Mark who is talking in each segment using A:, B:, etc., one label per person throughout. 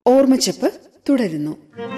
A: ഓർമ്മച്ചപ്പ് തുടരുന്നു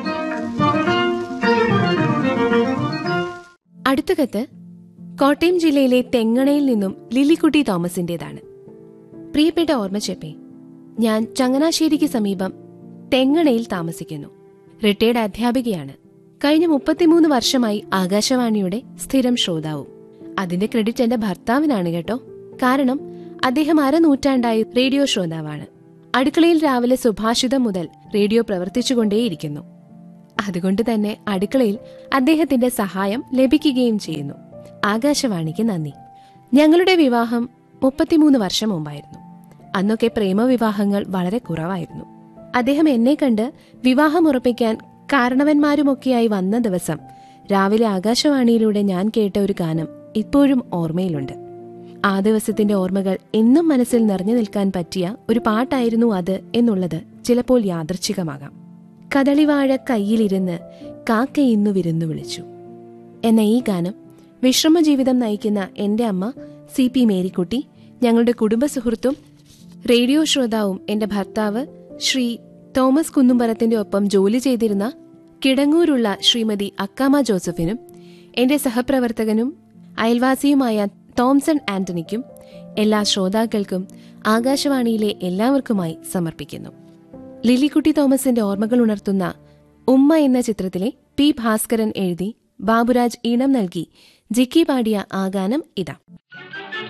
B: അടുത്ത കത്ത് കോട്ടയം ജില്ലയിലെ തെങ്ങണയിൽ നിന്നും ലില്ലിക്കുട്ടി തോമസിന്റേതാണ് പ്രിയപ്പെട്ട ഓർമ്മച്ചെപ്പേ ഞാൻ ചങ്ങനാശ്ശേരിക്ക് സമീപം തെങ്ങണയിൽ താമസിക്കുന്നു റിട്ടയർഡ് അധ്യാപികയാണ് കഴിഞ്ഞ മുപ്പത്തിമൂന്ന് വർഷമായി ആകാശവാണിയുടെ സ്ഥിരം ശ്രോതാവും അതിന്റെ ക്രെഡിറ്റ് എന്റെ ഭർത്താവിനാണ് കേട്ടോ കാരണം അദ്ദേഹം അരനൂറ്റാണ്ടായി റേഡിയോ ശ്രോതാവാണ് അടുക്കളയിൽ രാവിലെ സുഭാഷിതം മുതൽ റേഡിയോ പ്രവർത്തിച്ചുകൊണ്ടേയിരിക്കുന്നു അതുകൊണ്ട് തന്നെ അടുക്കളയിൽ അദ്ദേഹത്തിന്റെ സഹായം ലഭിക്കുകയും ചെയ്യുന്നു ആകാശവാണിക്ക് നന്ദി ഞങ്ങളുടെ വിവാഹം മുപ്പത്തിമൂന്ന് വർഷം മുമ്പായിരുന്നു അന്നൊക്കെ പ്രേമവിവാഹങ്ങൾ വളരെ കുറവായിരുന്നു അദ്ദേഹം എന്നെ കണ്ട് വിവാഹം ഉറപ്പിക്കാൻ കാരണവന്മാരുമൊക്കെയായി വന്ന ദിവസം രാവിലെ ആകാശവാണിയിലൂടെ ഞാൻ കേട്ട ഒരു ഗാനം ഇപ്പോഴും ഓർമ്മയിലുണ്ട് ആ ദിവസത്തിന്റെ ഓർമ്മകൾ എന്നും മനസ്സിൽ നിറഞ്ഞു നിൽക്കാൻ പറ്റിയ ഒരു പാട്ടായിരുന്നു അത് എന്നുള്ളത് ചിലപ്പോൾ യാദൃച്ഛികമാകാം കദളിവാഴ കയ്യിലിരുന്ന് കാക്ക ഇന്നു വിരുന്നു വിളിച്ചു എന്ന ഈ ഗാനം വിശ്രമജീവിതം നയിക്കുന്ന എന്റെ അമ്മ സി പി മേരിക്കുട്ടി ഞങ്ങളുടെ കുടുംബ സുഹൃത്തും റേഡിയോ ശ്രോതാവും എന്റെ ഭർത്താവ് ശ്രീ തോമസ് കുന്നുംപറത്തിന്റെ ഒപ്പം ജോലി ചെയ്തിരുന്ന കിടങ്ങൂരുള്ള ശ്രീമതി അക്കാമ ജോസഫിനും എന്റെ സഹപ്രവർത്തകനും അയൽവാസിയുമായ തോംസൺ ആന്റണിക്കും എല്ലാ ശ്രോതാക്കൾക്കും ആകാശവാണിയിലെ എല്ലാവർക്കുമായി സമർപ്പിക്കുന്നു ലില്ലിക്കുട്ടി തോമസിന്റെ ഓർമ്മകൾ ഉണർത്തുന്ന ഉമ്മ എന്ന ചിത്രത്തിലെ പി ഭാസ്കരൻ എഴുതി ബാബുരാജ് ഈണം നൽകി ജിക്കി പാടിയ ആ ഗാനം ഇതാ